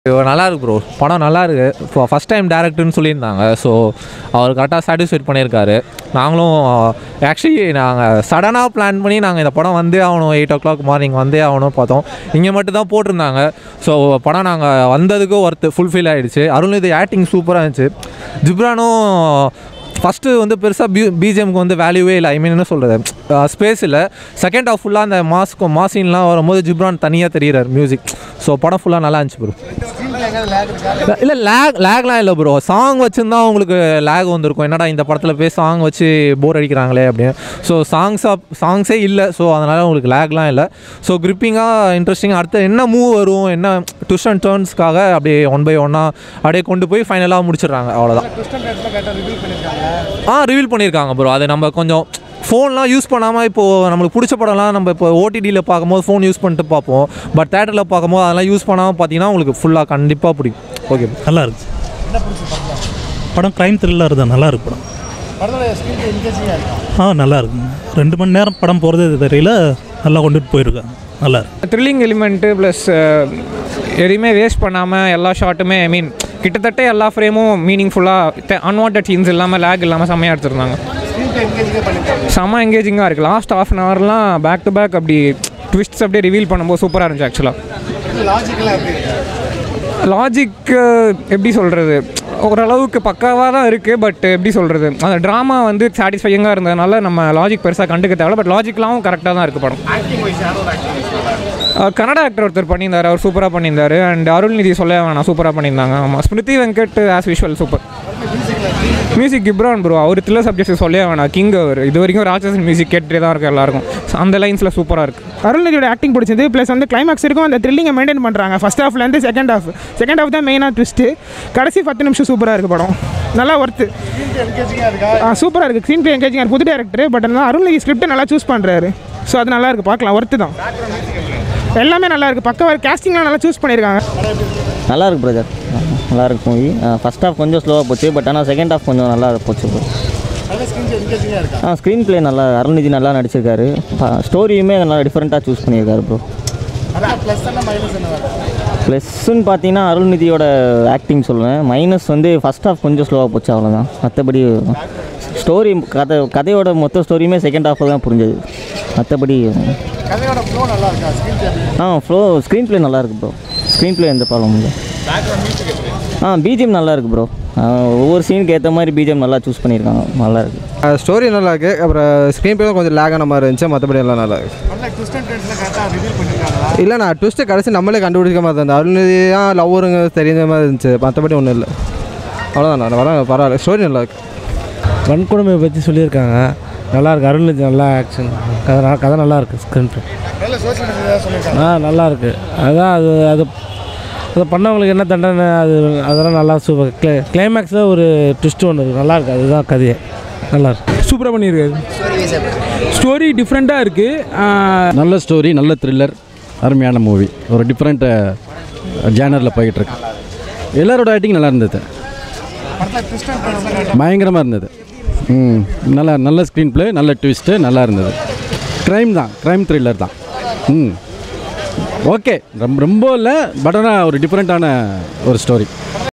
நல்லா இருக்கு ப்ரோ படம் நல்லா இருக்கு இப்போ ஃபஸ்ட் டைம் டேரக்டர்னு சொல்லியிருந்தாங்க ஸோ அவர் கரெக்டாக சாட்டிஸ்ஃபைட் பண்ணியிருக்காரு நாங்களும் ஆக்சுவலி நாங்கள் சடனாக பிளான் பண்ணி நாங்கள் இந்த படம் வந்தே ஆகணும் எயிட் ஓ கிளாக் மார்னிங் வந்தே ஆகணும் பார்த்தோம் இங்கே மட்டும் தான் போட்டிருந்தாங்க ஸோ படம் நாங்கள் வந்ததுக்கு ஒர்த்து ஃபுல்ஃபில் ஆகிடுச்சு அருள்நிதி ஆக்டிங் சூப்பராக இருந்துச்சு ஜிப்ரானும் ஃபஸ்ட்டு வந்து பெருசாக பி பிஜிஎம்க்கு வந்து வேல்யூவே இல்லை ஐ மீன் என்ன சொல்கிறது ஸ்பேஸ் இல்லை செகண்ட் ஆஃப் ஃபுல்லாக அந்த மாஸ்க்கு மாசின்லாம் வரும்போது ஜிப்ரான் தனியாக தெரியிறார் மியூசிக் ஸோ படம் ஃபுல்லாக நல்லா இருந்துச்சு ப்ரோ இல்லை லேக் லேக்லாம் இல்லை ப்ரோ சாங் வச்சுருந்தா உங்களுக்கு லேக் வந்திருக்கும் என்னடா இந்த படத்தில் போய் சாங் வச்சு போர் அடிக்கிறாங்களே அப்படின்னு ஸோ சாங்ஸாக சாங்ஸே இல்லை ஸோ அதனால் உங்களுக்கு லேக்லாம் இல்லை ஸோ கிரிப்பிங்காக இன்ட்ரெஸ்டிங்காக அடுத்து என்ன மூவ் வரும் என்ன ட்விஸ்ட் அண்ட் டேர்ன்ஸ்க்காக அப்படியே ஒன் பை ஒன்னாக அப்படியே கொண்டு போய் ஃபைனலாக முடிச்சிடுறாங்க அவ்வளோதான் ஆ ரிவீல் பண்ணியிருக்காங்க ப்ரோ அது நம்ம கொஞ்சம் ஃபோன்லாம் யூஸ் பண்ணாமல் இப்போது நம்மளுக்கு பிடிச்ச படம்லாம் நம்ம இப்போ ஓடிடியில் பார்க்கும்போது ஃபோன் யூஸ் பண்ணிட்டு பார்ப்போம் பட் தேட்டரில் பார்க்கும்போது அதெல்லாம் யூஸ் பண்ணாமல் பார்த்தீங்கன்னா உங்களுக்கு ஃபுல்லாக கண்டிப்பாக பிடிக்கும் ஓகே நல்லா இருக்கு படம் க்ரைம் த்ரில்லர் தான் நல்லா இருக்கு படம் ஆ நல்லா இருக்கு ரெண்டு மணி நேரம் படம் போகிறது தெரியல நல்லா கொண்டுட்டு போயிருக்காங்க நல்லா இருக்கு த்ரில்லிங் எலிமெண்ட்டு ப்ளஸ் எதையுமே வேஸ்ட் பண்ணாமல் எல்லா ஷாட்டுமே ஐ மீன் கிட்டத்தட்ட எல்லா ஃப்ரேமும் மீனிங்ஃபுல்லாக அன்வான்ட் சீன்ஸ் இல்லாமல் லேக் இல்லாமல் செம்மையாக எடுத்துருந்தாங்க செம்ம எங்கேஜிங்காக இருக்குது லாஸ்ட் ஆஃப் அன் ஹவர்லாம் பேக் டு பேக் அப்படி ட்விஸ்ட்ஸ் அப்படியே ரிவீல் பண்ணும்போது சூப்பராக இருந்துச்சு ஆக்சுவலாக லாஜிக் எப்படி சொல்கிறது ஓரளவுக்கு பக்காவாக தான் இருக்குது பட் எப்படி சொல்கிறது அந்த ட்ராமா வந்து சாட்டிஸ்ஃபையிங்காக இருந்ததுனால நம்ம லாஜிக் பெருசாக கண்டுக்க தேவையில்ல பட் லாஜிக்லாம் கரெக்டாக தான் இருக்குது படம் அஹ் கன்னட ஆக்டர் ஒருத்தர் பண்ணியிருந்தார் அவர் சூப்பராக பண்ணியிருந்தார் அண்ட் அருள்நிதி சொல்ல வேணாம் சூப்பராக பண்ணியிருந்தாங்க ஆமாம் Smruthi Venkat as visual super music Ghibran bro அவர் தில்ல சப்ஜெக்ட்ஸ் சொல்லவே வேணாம் கிங் அவர் இது வரைக்கும் ராட்சசன் மியூசிக் கேட்டுட்டே தான் இருக்கும் எல்லாருக்கும் So, அந்த லைன்ஸில் சூப்பராக இருக்குது அருள்நிதியோட ஆக்டிங் பிடிச்சது ப்ளஸ் வந்து கிளைமாக்ஸ் இருக்கும் அந்த த்ரில்லிங்கை மெயின்டைன் பண்ணுறாங்க ஃபஸ்ட் ஹாஃப்லேருந்து செகண்ட் ஹாஃப் செகண்ட் ஹாஃப் தான் மெயினாக ட்விஸ்ட்டு கடைசி பத்து நிமிஷம் சூப்பராக இருக்குது படம் நல்லா ஒர்த்து சூப்பராக இருக்குது ஸ்க்ரீன் ப்ளே என்கேஜிங் புது டேரக்டர் பட் ஆனால் அருள்நிதி ஸ்கிரிப்ட் நல்லா சூஸ் பண்ணுறாரு ஸோ அது நல்லா இருக்குது பார்க்கலாம் ஒர்த்து தான் எல்லாமே நல்லா இருக்குது பக்கம் கேஸ்டிங்லாம் நல்லா சூஸ் பண்ணியிருக்காங்க நல்லா இருக்கு பிரதர் நல்லா இருக்கு மூவி ஃபஸ்ட் ஹாஃப் கொஞ்சம் ஸ்லோவாக போச்சு பட் ஆனால் செகண்ட் ஹாஃப் கொஞ்சம் நல்லா போச்சு bro. ஆ ஸ்க்ரீன் ப்ளே நல்லா அருள்நிதி நல்லா நடிச்சிருக்காரு ஸ்டோரியுமே நல்லா டிஃப்ரெண்ட்டாக சூஸ் பண்ணியிருக்காரு ப்ரோ ப்ளஸ்ன்னு பார்த்தீங்கன்னா அருள்நிதியோட ஆக்டிங் சொல்லுவேன் மைனஸ் வந்து ஃபஸ்ட் ஹாஃப் கொஞ்சம் ஸ்லோவாக போச்சு அவ்வளோதான் மற்றபடி ஸ்டோரி கதை கதையோட மொத்த ஸ்டோரியுமே செகண்ட் ஹாஃபில் தான் புரிஞ்சது மற்றபடி ஆ ஃப்ளோ ஸ்க்ரீன் ப்ளே நல்லா இருக்கு ப்ரோ ஸ்க்ரீன் ப்ளே எந்த ப்ராப்ளமும் இல்லை ஆ பிஜிஎம் நல்லா இருக்கு ப்ரோ ஒவ்வொரு சீனுக்கு ஏற்ற மாதிரி பிஜிஎம் நல்லா சூஸ் பண்ணியிருக்காங்க நல்லா இருக்கு ஸ்டோரி நல்லா இருக்கு அப்புறம் ஸ்க்ரீன் பிளே கொஞ்சம் லேக் ஆன மாதிரி இருந்துச்சு மற்றபடி எல்லாம் நல்லா இருக்கு இல்லை நான் ட்விஸ்ட்டு கடைசி நம்மளே கண்டுபிடிக்க மாதிரி இருந்தது அருள்நிதியா லவ்வருங்க தெரிஞ்ச மாதிரி இருந்துச்சு மற்றபடி ஒன்றும் இல்லை அவ்வளோதான் நான் வரேன் பரவாயில்ல ஸ்டோரி நல்லா இருக்கு வன்கொடுமையை பற்றி சொல்லியிருக்காங்க நல்லா இருக்கு அருள்நிதி நல்லா ஆக்ஷன் கதை ந- கதை நல்லா இருக்கு ஸ்க்ரீன் ப்ளே ஆ நல்லா இருக்கு அதான் அது அது அதை பண்ணவங்களுக்கு என்ன தண்டனை அது அதெல்லாம் நல்லா சூப்பர் கிளே கிளைமேக்ஸில் ஒரு ட்விஸ்ட் ஒன்று இருக்கு நல்லா இருக்கு அதுதான் கதையே நல்லா இருக்கு சூப்பராக பண்ணியிருக்காரு ஸ்டோரி டிஃப்ரெண்ட்டாக இருக்குது நல்ல ஸ்டோரி நல்ல த்ரில்லர் அருமையான மூவி ஒரு டிஃப்ரெண்ட் ஜேனரில் போயிட்டுருக்கு எல்லாரோட ஆக்டிங் நல்லா இருந்தது பயங்கரமாக இருந்தது ம் நல்லா நல்ல ஸ்க்ரீன் ப்ளே நல்ல ட்விஸ்ட்டு நல்லா இருந்தது க்ரைம் தான் க்ரைம் த்ரில்லர் தான் ம் ஓகே ரொம்ப ரொம்ப இல்லை பட் ஆனால் ஒரு டிஃப்ரெண்ட்டான ஒரு ஸ்டோரி